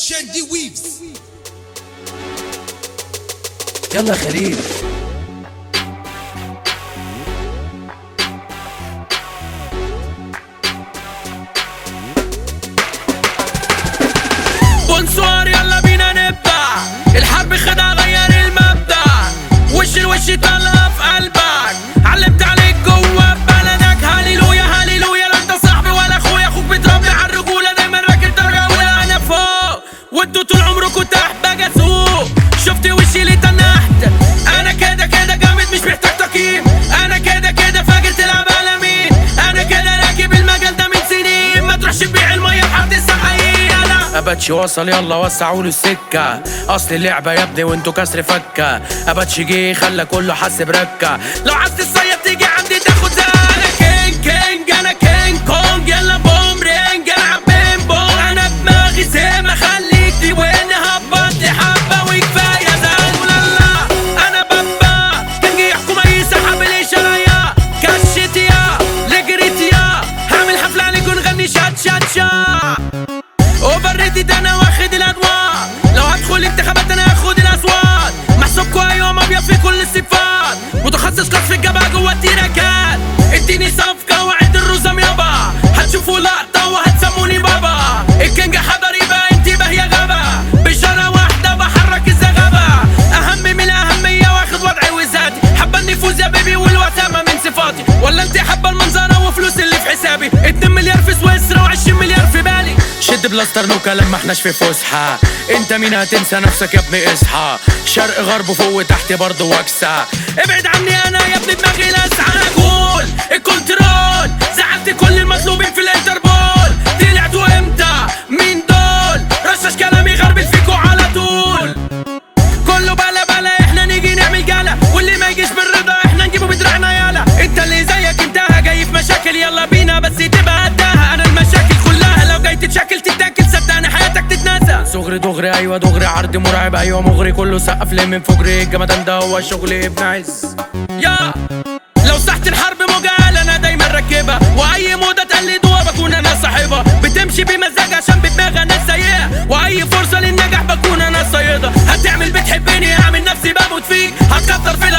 شاندي ويفز يلا يا خليل بونسوار يلا بينا نبدأ الحرب خدعة غير المبدأ وش الوش طلع في قلبك علمت عليك جوه بلدك هاليلويا هاليلويا لا انت صاحبي ولا اخويا اخوك بيتربي على الرجولة دايما راكب درجة اولى انا فوق وانتوا طول عمركوا تحت باجي اسوق شفت وشي ليه تنحت انا كده كده جامد مش محتاج تقييم انا كده كده فاجر تلعب على مين انا كده راكب المجال ده من سنين ما تروحش تبيع المية لحد السقايين انا اباتشي وصل يلا وسعوا له السكه اصل اللعبه يا ابني وانتوا كسر فكه اباتشي جه خلى كله حس بركه لو عايز تصيد تيجي عندي تاخد زي انا كينج كينج انا كينج كونج يلا بوم رينج العب بيم بوم انا دماغي سيما خليك دي وين هبط لي حبه وكفايه زي لا انا بابا كينج يحكم اي سحب ليش عليا كشت يا لجريت يا هعمل حفله عليكم نغني شات شات شات اوفر ريتد انا واخد الادوار لو هدخل انتخابات انا هاخد الاصوات محسوبكوا ايوه ابيض في كل الصفات متخصص لك في الجبهه جوه التراكات اديني صفقه وعد الرزم يابا هتشوفوا لقطه وهتسموني بابا الكينج حضر يبقى انتباه يا غبا بشاره واحده بحرك الزغبه اهم من الاهميه واخد وضعي وذاتي حابه النفوذ يا بيبي والوسامه من صفاتي ولا انت حابه المنظره وفلوس اللي في حسابي 2 مليار في سويسرا و20 مليار في بالي شد بلاستر نوكا لما احناش في فسحة انت مين هتنسى نفسك يا ابني اصحى شرق غرب فوق وتحت برضه واكسة ابعد عني انا يا ابني دماغي لاسعه قول الكنترول زعلت كل المطلوبين في الانتربول طلعتوا امتى مين دول رشش كلامي غربل فيكوا على طول كله بلا بلا احنا نيجي نعمل جلا واللي ما يجيش بالرضا احنا نجيبه بدراعنا يالا انت اللي زيك انتهى جاي في مشاكل يلا بينا بس تبقى قدها انا المشاكل كلها لو جاي تتشكل تتاكل صدقني حياتك تتنسى صغري دغري ايوه دغري عرض مرعب ايوه مغري كله سقف لي من فجري الجمدان ده هو شغلي ابن عز يا لو ساحة الحرب مجال انا دايما راكبها واي موضة تقلدوها بكون انا صاحبها بتمشي بمزاج عشان بدماغ انا سيئة واي فرصة للنجاح بكون انا صيدة هتعمل بتحبني اعمل نفسي بموت فيك هتكتر في